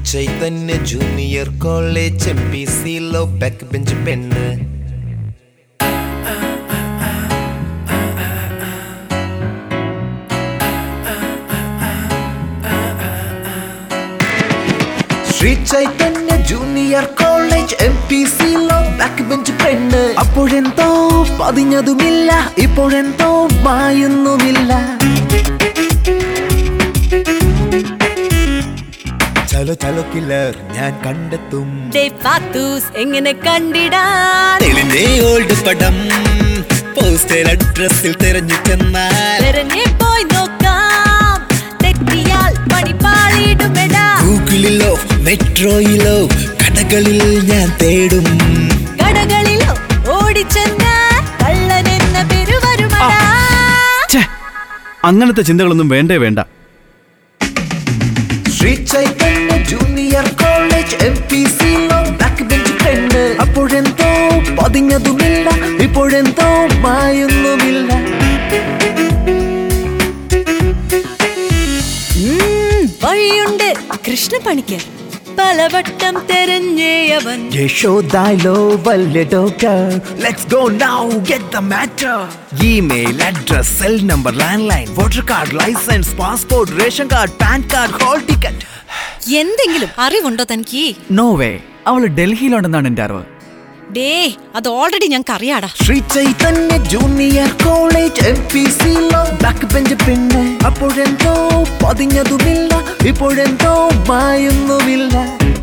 Chaitanya junior college M P C low back bench പെണ്ണ് Sri Chaitanya junior college M P C low back bench പെണ്ണ് അപ്പോഴെന്തോ പതിഞ്ഞതുമില്ല ഇപ്പോഴെന്തോ മായുന്നുമില്ല ചലോ ചലോ killer ഞാൻ കണ്ടെത്തും ഡേ ഫാത്തൂസ് എങ്ങനെ കണ്ടിടാൻ തെളിഞ്ഞേ ഓൾഡ് പടം പോസ്റ്റർ അഡ്രസ്സിൽ തെരഞ്ഞു ചെന്നാൽ തെരഞ്ഞേ പോയി നോക്കാം തെറ്റിയാൽ പണി പാളിയിടുമെടാ ഗൂഗിളിലോ മെട്രോയിലോ കടകളിൽ ഞാൻ തേടും കടകളിലോ ഓടിച്ചെന്ന കള്ളൻ എന്ന പേര് വരുമടാ ഛേ അങ്ങനത്തെ ചിന്തകളൊന്നും വേണ്ടേ വേണ്ട Sri Chaitanya junior college M P C low back bench പെണ്ണ് അപ്പോഴെന്തോ പതിഞ്ഞതുമില്ല ഇപ്പോഴെന്തോ മായുന്നുമില്ല ഉം, വഴിയുണ്ട് കൃഷ്ണ പണിക്ക് പലവട്ടം തെരഞ്ഞേയവൻ യശോദാലോ വലിയ doctor let's go now get the matter email address cell number land line voter card license passport ration card PAN card hall ticket എന്തെങ്കിലും അറിവുണ്ടോ തനിക്ക് നോ വേ അവള് ഡൽഹിയിലുണ്ടെന്നാണ് എന്റെ അറിവ് ഡേ അത് ഓൾറെഡി ഞങ്ങൾക്ക് അറിയാടാ Sri Chaitanya junior college M P C low back bench പെണ്ണ് അപ്പോഴെന്തോ പതിഞ്ഞതുമില്ല ഇപ്പോഴെന്തോ മായുന്നുമില്ല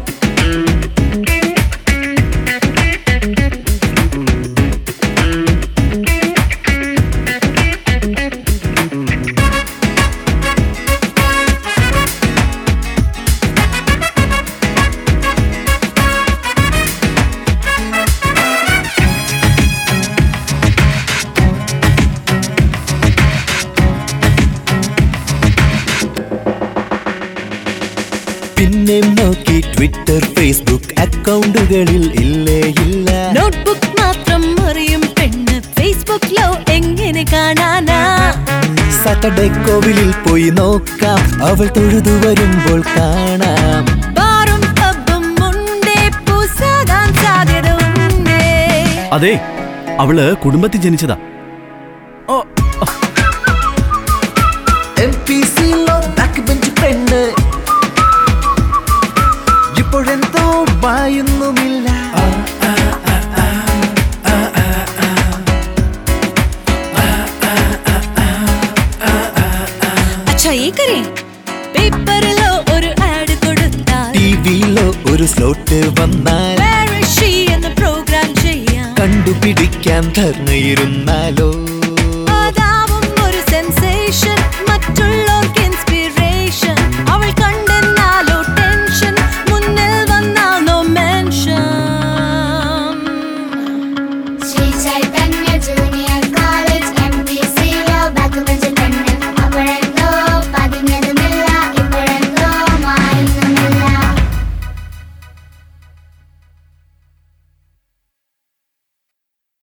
പിന്നെ നോക്കി ട്വിറ്റർ ഫേസ്ബുക്ക് അക്കൗണ്ടുകളിൽ ഇല്ലേ ഇല്ല നോട്ട്ബുക്ക് മാത്രം അറിയും പെണ്ണ് ഫേസ്ബുക്കിലോ എങ്ങനെ കാണാനാ സാറ്റർഡേ കോവിലിൽ പോയി നോക്കാം അവൾ തൊഴുതു വരുമ്പോൾ കാണാം ബാറും പബ്ബും ഉണ്ടേ പൂസാകാൻ സാധ്യത ഉണ്ടേ അതെ അവള് കുടുംബത്തിൽ ജനിച്ചതാ ഓ M P C low back bench പെണ്ണ് ഇപ്പോഴെന്തോ വായുന്നുമില്ല അച്ഛാ ഈ കരേ പേപ്പറിലോ ഒരു ആഡ് കൊടുത്താൽ ടിവിയിലോ ഒരു സ്ലോട്ട് വന്നാൽ Where is she എന്ന പ്രോഗ്രാം ചെയ്യാം കണ്ടുപിടിക്കാൻ ധർണയിരുന്നാലോ അതാവും ഒരു സെൻസേഷൻ